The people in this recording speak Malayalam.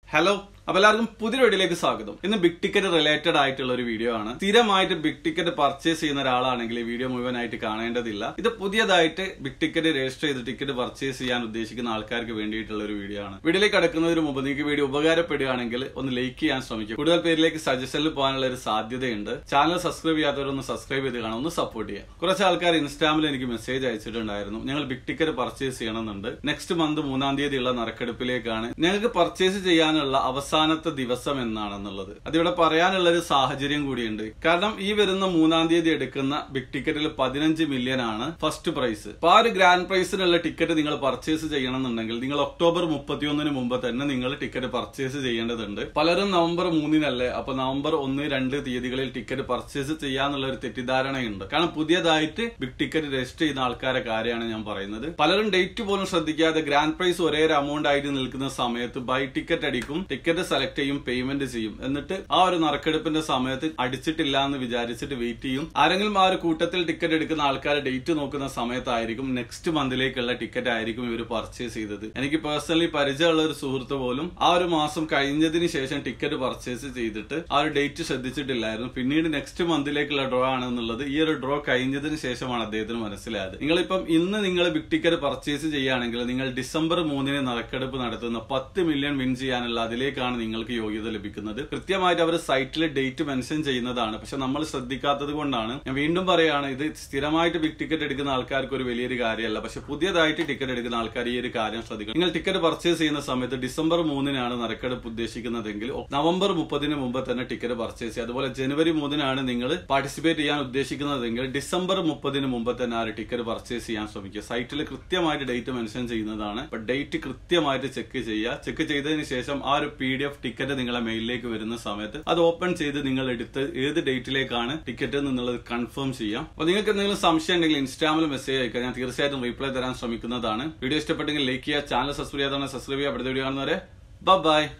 ഹലോ അപ്പൊ എല്ലാവർക്കും പുതിയ വീഡിയോയിലേക്ക് സ്വാഗതം ഇന്ന് ബിഗ് ടിക്കറ്റ് റിലേറ്റഡ് ആയിട്ടുള്ള ഒരു വീഡിയോ ആണ് സ്ഥിരമായിട്ട് ബിഗ് ടിക്കറ്റ് പർച്ചേസ് ചെയ്യുന്ന ഒരാളാണെങ്കിൽ ഈ വീഡിയോ മുഴുവനായിട്ട് കാണേണ്ടതില്ല ഇത് പുതിയതായിട്ട് ബിഗ് ടിക്കറ്റ് രജിസ്റ്റർ ചെയ്ത് ടിക്കറ്റ് പർച്ചേസ് ചെയ്യാൻ ഉദ്ദേശിക്കുന്ന ആൾക്കാർക്ക് വേണ്ടിയിട്ടുള്ള ഒരു വീഡിയോ ആണ് വീഡിയോയിലേക്ക് കടക്കുന്നതിന് മുമ്പ് നിങ്ങൾക്ക് വീഡിയോ ഉപകാരപ്പെടുകയാണെങ്കിൽ ഒന്ന് ലൈക്ക് ചെയ്യാൻ ശ്രമിക്കുക കൂടുതൽ പേരിലേക്ക് സജഷനിൽ പോകാനുള്ള ഒരു സാധ്യതയുണ്ട് ചാനൽ സബ്സ്ക്രൈബ് ചെയ്യാത്തവരൊന്ന് സബ്സ്ക്രൈബ് ചെയ്ത് കാണാം ഒന്ന് സപ്പോർട്ട് ചെയ്യാം കുറച്ച് ആൾക്കാർ ഇൻസ്റ്റാമിൽ എനിക്ക് മെസ്സേജ് അയച്ചിട്ടുണ്ടായിരുന്നു ഞങ്ങൾ ബിഗ് ടിക്കറ്റ് പർച്ചേസ് ചെയ്യണമെന്നുണ്ട് നെക്സ്റ്റ് മന്ത് മൂന്നാം തീയതിയുള്ള നറുക്കെടുപ്പിലേക്കാണ് ഞങ്ങൾക്ക് പർച്ചേസ് ചെയ്യാനുള്ള അവസാനത്തെ ദിവസം എന്നാണെന്നുള്ളത് അതിവിടെ പറയാനുള്ള ഒരു സാഹചര്യം കൂടിയുണ്ട് കാരണം ഈ വരുന്ന മൂന്നാം തീയതി എടുക്കുന്ന ബിഗ് ടിക്കറ്റിൽ പതിനഞ്ച് മില്യൺ ആണ് ഫസ്റ്റ് പ്രൈസ് അപ്പൊ ആ ഒരു ഗ്രാൻഡ് പ്രൈസിനുള്ള ടിക്കറ്റ് നിങ്ങൾ പർച്ചേസ് ചെയ്യണമെന്നുണ്ടെങ്കിൽ നിങ്ങൾ ഒക്ടോബർ മുപ്പത്തിയൊന്നിന് മുമ്പ് തന്നെ നിങ്ങൾ ടിക്കറ്റ് പർച്ചേസ് ചെയ്യേണ്ടതുണ്ട് പലരും നവംബർ മൂന്നിനല്ലേ അപ്പൊ നവംബർ ഒന്ന് രണ്ട് തീയതികളിൽ ടിക്കറ്റ് പർച്ചേസ് ചെയ്യാന്നുള്ള ഒരു തെറ്റിദ്ധാരണയുണ്ട് കാരണം പുതിയതായിട്ട് ബിഗ് ടിക്കറ്റ് രജിസ്റ്റർ ചെയ്യുന്ന ആൾക്കാരെ കാര്യമാണ് ഞാൻ പറയുന്നത് പലരും ഡേറ്റ് പോലും ശ്രദ്ധിക്കാതെ ഗ്രാൻഡ് പ്രൈസ് ഒരേ ഒരു എമൗണ്ട് ആയിട്ട് നിൽക്കുന്ന സമയത്ത് ബൈ ടിക്കറ്റ് അടിക്കും ടിക്കറ്റ് സെലക്ട് ചെയ്യും പേയ്മെന്റ് ചെയ്യും എന്നിട്ട് ആ ഒരു നറുക്കെടുപ്പിന്റെ സമയത്ത് അടിച്ചിട്ടില്ല എന്ന് വിചാരിച്ചിട്ട് വെയിറ്റ് ചെയ്യും ആരെങ്കിലും ആ ഒരു കൂട്ടത്തിൽ ടിക്കറ്റ് എടുക്കുന്ന ആൾക്കാർ ഡേറ്റ് നോക്കുന്ന സമയത്തായിരിക്കും നെക്സ്റ്റ് മന്തിലേക്കുള്ള ടിക്കറ്റ് ആയിരിക്കും ഇവർ പർച്ചേസ് ചെയ്തത് എനിക്ക് പേഴ്സണലി പരിചയമുള്ള ഒരു സുഹൃത്ത് പോലും ആ ഒരു മാസം കഴിഞ്ഞതിന് ശേഷം ടിക്കറ്റ് പർച്ചേസ് ചെയ്തിട്ട് ആ ഒരു ഡേറ്റ് ശ്രദ്ധിച്ചിട്ടില്ലായിരുന്നു പിന്നീട് നെക്സ്റ്റ് മന്തിലേക്കുള്ള ഡ്രോ ആണെന്നുള്ളത് ഈ ഒരു ഡ്രോ കഴിഞ്ഞതിന് ശേഷമാണ് അദ്ദേഹത്തിന് മനസ്സിലായത് നിങ്ങളിപ്പം ഇന്ന് നിങ്ങൾ ബിഗ് ടിക്കറ്റ് പർച്ചേസ് ചെയ്യുകയാണെങ്കിൽ നിങ്ങൾ ഡിസംബർ മൂന്നിന് നറുക്കെടുപ്പ് നടത്തുന്ന പത്ത് മില്യൺ വിൻ ചെയ്യാനുള്ള അതിലേക്കാണ് നിങ്ങൾക്ക് യോഗ്യത ലഭിക്കുന്നത് കൃത്യമായിട്ട് അവർ സൈറ്റിൽ ഡേറ്റ് മെൻഷൻ ചെയ്യുന്നതാണ് പക്ഷെ നമ്മൾ ശ്രദ്ധിക്കാത്തത് കൊണ്ടാണ് ഞാൻ വീണ്ടും പറയാണ് ഇത് സ്ഥിരമായിട്ട് ബിഗ് ടിക്കറ്റ് എടുക്കുന്ന ആൾക്കാർക്ക് ഒരു വലിയൊരു കാര്യമല്ല പക്ഷെ പുതിയതായിട്ട് ടിക്കറ്റ് എടുക്കുന്ന ആൾക്കാർ ഈ ഒരു കാര്യം ശ്രദ്ധിക്കണം നിങ്ങൾ ടിക്കറ്റ് പർച്ചേസ് ചെയ്യുന്ന സമയത്ത് ഡിസംബർ മൂന്നിനാണ് നറുക്കെടുപ്പ് ഉദ്ദേശിക്കുന്നതെങ്കിൽ നവംബർ മുപ്പതിന് മുമ്പ് തന്നെ ടിക്കറ്റ് പർച്ചേസ് ചെയ്യുക അതുപോലെ ജനുവരി മൂന്നിനാണ് നിങ്ങൾ പാർട്ടിസിപ്പേറ്റ് ചെയ്യാൻ ഉദ്ദേശിക്കുന്നതെങ്കിൽ ഡിസംബർ മുപ്പതിന് മുമ്പ് തന്നെ ആ ഒരു ടിക്കറ്റ് പർച്ചേസ് ചെയ്യാൻ ശ്രമിക്കുക സൈറ്റിൽ കൃത്യമായിട്ട് ഡേറ്റ് മെൻഷൻ ചെയ്യുന്നതാണ് അപ്പൊ ഡേറ്റ് കൃത്യമായിട്ട് ചെക്ക് ചെയ്യുക ചെക്ക് ചെയ്തതിന് ശേഷം ആ ഒരു പി ഡി എഫ് ടിക്കറ്റ് നിങ്ങളെ മെയിലിലേക്ക് വരുന്ന സമയത്ത് അത് ഓപ്പൺ ചെയ്ത് നിങ്ങൾ എടുത്ത് ഏത് ഡേറ്റിലേക്കാണ് ടിക്കറ്റ് എന്നുള്ളത് കൺഫേം ചെയ്യാം അപ്പൊ നിങ്ങൾക്ക് എന്തെങ്കിലും സംശയം ഉണ്ടെങ്കിൽ ഇൻസ്റ്റാമിൽ മെസ്സേജ് അയക്കുക ഞാൻ തീർച്ചയായിട്ടും റീപ്ലൈ തരാൻ ശ്രമിക്കുന്നതാണ് വീഡിയോ ഇഷ്ടപ്പെട്ടെങ്കിൽ ലൈക്ക് ചെയ്യുക ചാനൽ സബ്സ്ക്രൈബ് ചെയ്യാതാണ് സബ്സ്ക്രൈബ് ചെയ്യുക അടുത്ത വീഡിയോ കാണുന്നവരെ ബൈ